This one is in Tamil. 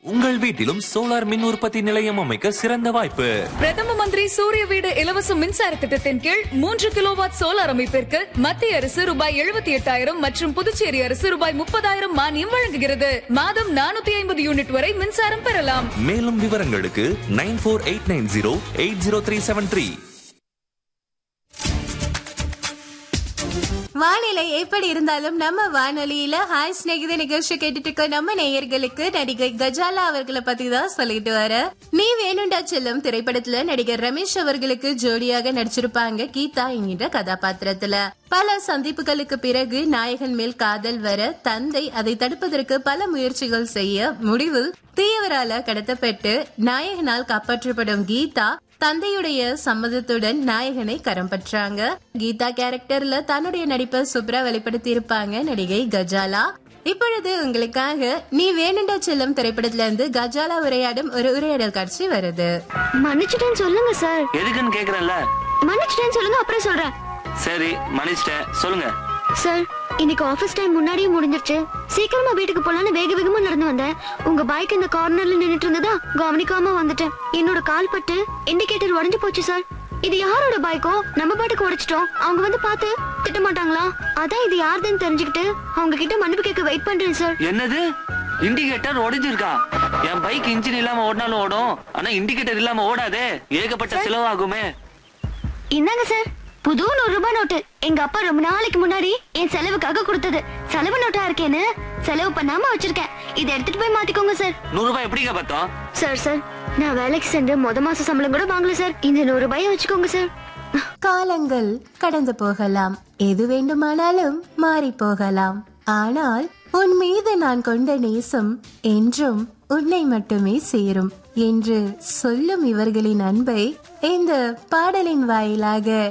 உங்கள் வீட்டிலும் சோலார் மின் உற்பத்தி நிலையம் அமைக்க சிறந்த வாய்ப்பு பிரதம மந்திரி சூரிய வீடு இலவச மின்சார திட்டத்தின் கீழ் மூன்று கிலோவாட் சோலார் அமைப்பிற்கு மத்திய அரசு ரூபாய் எழுபத்தி எட்டாயிரம் மற்றும் புதுச்சேரி அரசு ரூபாய் முப்பதாயிரம் மானியம் வழங்குகிறது மாதம் நானூத்தி ஐம்பது யூனிட் வரை மின்சாரம் பெறலாம் மேலும் விவரங்களுக்கு nine four eight nine zero eight zero three seven three வானிலை எப்படி இருந்தாலும் நம்ம வானொலியில ஹாய் ஸ்நேகித நிகழ்ச்சி கேட்டுட்டு இருக்க நம்ம நேயர்களுக்கு நடிகை கஜாலா அவர்களை பத்தி தான் சொல்லிட்டு வர நீ வேணுண்டா செல்லும் திரைப்படத்துல நடிகர் ரமேஷ் அவர்களுக்கு ஜோடியாக நடிச்சிருப்பாங்க கீதா என்கின்ற கதாபாத்திரத்துல பல சந்திப்புகளுக்கு பிறகு நாயகன் மேல் காதல் வர தந்தை அதை தடுப்பதற்கு பல முயற்சிகள் செய்ய முடிவில் தீயவரால கடத்தப்பட்டு நாயகனால் காப்பாற்றப்படும் கீதா தந்தையுடைய சம்மதத்துடன் நாயகனை கரம் பற்றாங்க கீதா கேரக்டர்ல தன்னுடைய நடிப்பை சூப்பரா வெளிப்படுத்தி இருப்பாங்க நடிகை கஜாலா இப்பொழுது உங்களுக்காக நீ வேணுண்டா செல்லும் திரைப்படத்துல இருந்து கஜாலா உரையாடும் ஒரு உரையாடல் காட்சி வருது மன்னிச்சிட்டேன்னு சொல்லுங்க சார் எதுக்குன்னு கேக்குறேன்ல மன்னிச்சிட்டேன்னு சொல்லுங்க அப்புறம் சொல்றேன் சரி மன்னிச்சிட்டேன் சொல்லுங்க சார் இன்னைக்கு ஆபீஸ் டைம் முன்னாடியே முடிஞ்சிருச்சு சீக்கிரமா வீட்டுக்கு போலான்னு வேக வேகமா நடந்து வந்தேன் உங்க பைக் இந்த கார்னர்ல நின்னுட்டு இருந்ததா கவனிக்காம வந்துட்டேன் என்னோட கால் பட்டு இண்டிகேட்டர் உடைஞ்சு போச்சு சார் இது யாரோட பைக்கோ நம்ம பாட்டுக்கு உடைச்சிட்டோம் அவங்க வந்து பார்த்து திட்ட மாட்டாங்களா அதான் இது யாருதுன்னு தெரிஞ்சுக்கிட்டு அவங்க கிட்ட மன்னிப்பு கேட்க வெயிட் பண்றேன் சார் என்னது இண்டிகேட்டர் உடைஞ்சிருக்கா என் பைக் இன்ஜின் இல்லாம ஓடினாலும் ஓடும் ஆனா இண்டிகேட்டர் இல்லாம ஓடாதே ஏகப்பட்ட செலவாகுமே இந்தாங்க சார் புது நூறு ரூபாய் நோட்டு எங்க அப்பா ரொம்ப நாளைக்கு முன்னாடி என் செலவுக்காக கொடுத்தது செலவு நோட்டா இருக்கேன்னு செலவு பண்ணாம வச்சிருக்கேன் இதை எடுத்துட்டு போய் மாத்திக்கோங்க சார் நூறு ரூபாய் எப்படிங்க பார்த்தோம் சார் சார் நான் வேலைக்கு சென்று முத மாச சம்பளம் கூட வாங்கல சார் இந்த நூறு ரூபாயை வச்சுக்கோங்க சார் காலங்கள் கடந்து போகலாம் எது வேண்டுமானாலும் மாறி போகலாம் ஆனால் உன் மீது நான் கொண்ட நேசம் என்றும் உன்னை மட்டுமே சேரும் என்று சொல்லும் இவர்களின் அன்பை இந்த பாடலின் வாயிலாக